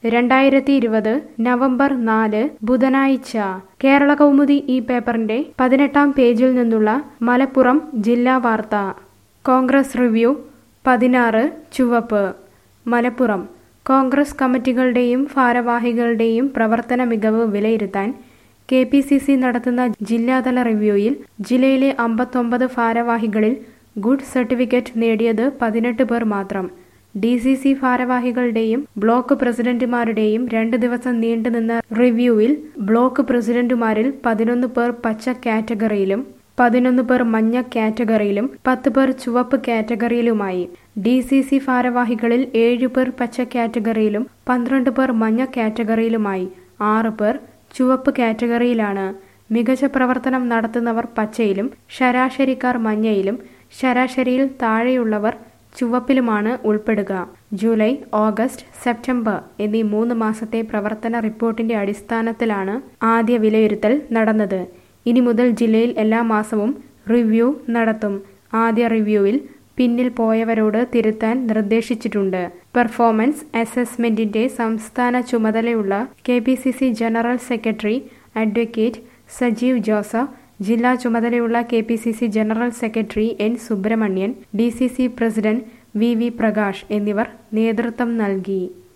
രണ്ടായിരത്തി ഇരുപത് നവംബർ നാല് ബുധനാഴ്ച കേരള കൗമുദി ഈ പേപ്പറിന്റെ പതിനെട്ടാം പേജിൽ നിന്നുള്ള മലപ്പുറം ജില്ലാ വാർത്ത കോൺഗ്രസ് റിവ്യൂ പതിനാറ് ചുവപ്പ് മലപ്പുറം കോൺഗ്രസ് കമ്മിറ്റികളുടെയും ഭാരവാഹികളുടെയും പ്രവർത്തന മികവ് വിലയിരുത്താൻ കെ പി സി സി നടത്തുന്ന ജില്ലാതല റിവ്യൂയിൽ ജില്ലയിലെ അമ്പത്തൊമ്പത് ഭാരവാഹികളിൽ ഗുഡ് സർട്ടിഫിക്കറ്റ് നേടിയത് പതിനെട്ട് പേർ മാത്രം ഡി സി സി ഭാരവാഹികളുടെയും ബ്ലോക്ക് പ്രസിഡന്റുമാരുടെയും രണ്ട് ദിവസം നീണ്ടുനിന്ന റിവ്യൂവിൽ ബ്ലോക്ക് പ്രസിഡന്റുമാരിൽ പതിനൊന്ന് പേർ പച്ച കാറ്റഗറിയിലും പതിനൊന്ന് പേർ മഞ്ഞ കാറ്റഗറിയിലും പത്ത് പേർ ചുവപ്പ് കാറ്റഗറിയിലുമായി ഡി സി സി ഭാരവാഹികളിൽ ഏഴ് പേർ പച്ച കാറ്റഗറിയിലും പന്ത്രണ്ട് പേർ മഞ്ഞ കാറ്റഗറിയിലുമായി ആറ് പേർ ചുവപ്പ് കാറ്റഗറിയിലാണ് മികച്ച പ്രവർത്തനം നടത്തുന്നവർ പച്ചയിലും ശരാശരിക്കാർ മഞ്ഞയിലും ശരാശരിയിൽ താഴെയുള്ളവർ ചുവപ്പിലുമാണ് ഉൾപ്പെടുക ജൂലൈ ഓഗസ്റ്റ് സെപ്റ്റംബർ എന്നീ മൂന്ന് മാസത്തെ പ്രവർത്തന റിപ്പോർട്ടിന്റെ അടിസ്ഥാനത്തിലാണ് ആദ്യ വിലയിരുത്തൽ നടന്നത് ഇനി മുതൽ ജില്ലയിൽ എല്ലാ മാസവും റിവ്യൂ നടത്തും ആദ്യ റിവ്യൂവിൽ പിന്നിൽ പോയവരോട് തിരുത്താൻ നിർദ്ദേശിച്ചിട്ടുണ്ട് പെർഫോമൻസ് അസസ്മെന്റിന്റെ സംസ്ഥാന ചുമതലയുള്ള K P C C general secretary advocate Sajeev Joseph ജില്ലാ ചുമതലയുള്ള K P C C general secretary N Subrahmanian D C C president V V Prakash എന്നിവർ നേതൃത്വം നൽകി